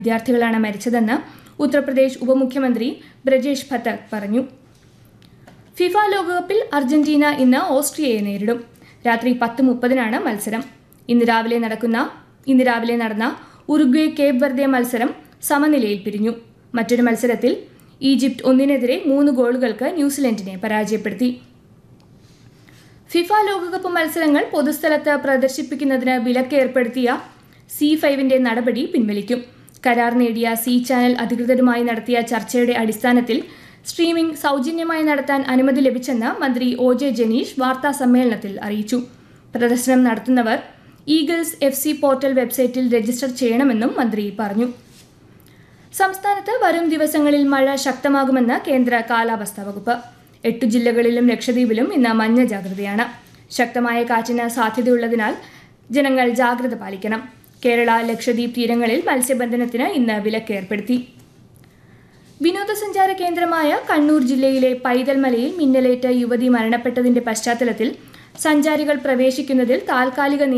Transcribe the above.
വിദ്യാർത്ഥികളാണ് മരിച്ചതെന്ന് ഉത്തർപ്രദേശ് ഉപമുഖ്യമന്ത്രി ബ്രജേഷ് ഭത്തക് പറഞ്ഞു ഫിഫ ലോകകപ്പിൽ അർജന്റീന ഇന്ന് ഓസ്ട്രിയയെ നേരിടും രാത്രി പത്ത് മുപ്പതിനാണ് മത്സരം ഇന്ന് രാവിലെ നടക്കുന്ന ഇന്ന് രാവിലെ നടന്ന ഉറുഗ്വേ കേപ്പ് വെർദെ മത്സരം സമനിലയിൽ പിരിഞ്ഞു മറ്റൊരു മത്സരത്തിൽ ഈജിപ്ത് ഒന്നിനെതിരെ മൂന്ന് ഗോളുകൾക്ക് ന്യൂസിലൻഡിനെ പരാജയപ്പെടുത്തി ഫിഫ ലോകകപ്പ് മത്സരങ്ങൾ പൊതുസ്ഥലത്ത് പ്രദർശിപ്പിക്കുന്നതിന് വിലക്ക് ഏർപ്പെടുത്തിയ സി ഫൈവിന്റെ നടപടി പിൻവലിക്കും കരാർ നേടിയ സി ചാനൽ അധികൃതരുമായി നടത്തിയ ചർച്ചയുടെ അടിസ്ഥാനത്തിൽ സ്ട്രീമിംഗ് സൗജന്യമായി നടത്താൻ അനുമതി ലഭിച്ചെന്ന് മന്ത്രി ഒ ജെ ജനീഷ് വാർത്താ സമ്മേളനത്തിൽ അറിയിച്ചു പ്രദർശനം നടത്തുന്നവർ ഈഗിൾസ് എഫ് സി പോർട്ടൽ വെബ്സൈറ്റിൽ രജിസ്റ്റർ ചെയ്യണമെന്നും മന്ത്രി പറഞ്ഞു സംസ്ഥാനത്ത് വരും ദിവസങ്ങളിൽ മഴ ശക്തമാകുമെന്ന് കേന്ദ്ര കാലാവസ്ഥാ വകുപ്പ് എട്ടു ജില്ലകളിലും ലക്ഷദ്വീപിലും ഇന്ന് മഞ്ഞ ജാഗ്രതയാണ് ശക്തമായ കാറ്റിന് സാധ്യതയുള്ളതിനാൽ ജനങ്ങൾ ജാഗ്രത പാലിക്കണം കേരള ലക്ഷദ്വീപ് തീരങ്ങളിൽ മത്സ്യബന്ധനത്തിന് ഇന്ന് വിലക്ക് ഏർപ്പെടുത്തി വിനോദസഞ്ചാര കേന്ദ്രമായ കണ്ണൂർ ജില്ലയിലെ പൈതൽമലയിൽ മിന്നലേറ്റ് യുവതി മരണപ്പെട്ടതിന്റെ പശ്ചാത്തലത്തിൽ സഞ്ചാരികൾ പ്രവേശിക്കുന്നതിൽ താൽക്കാലിക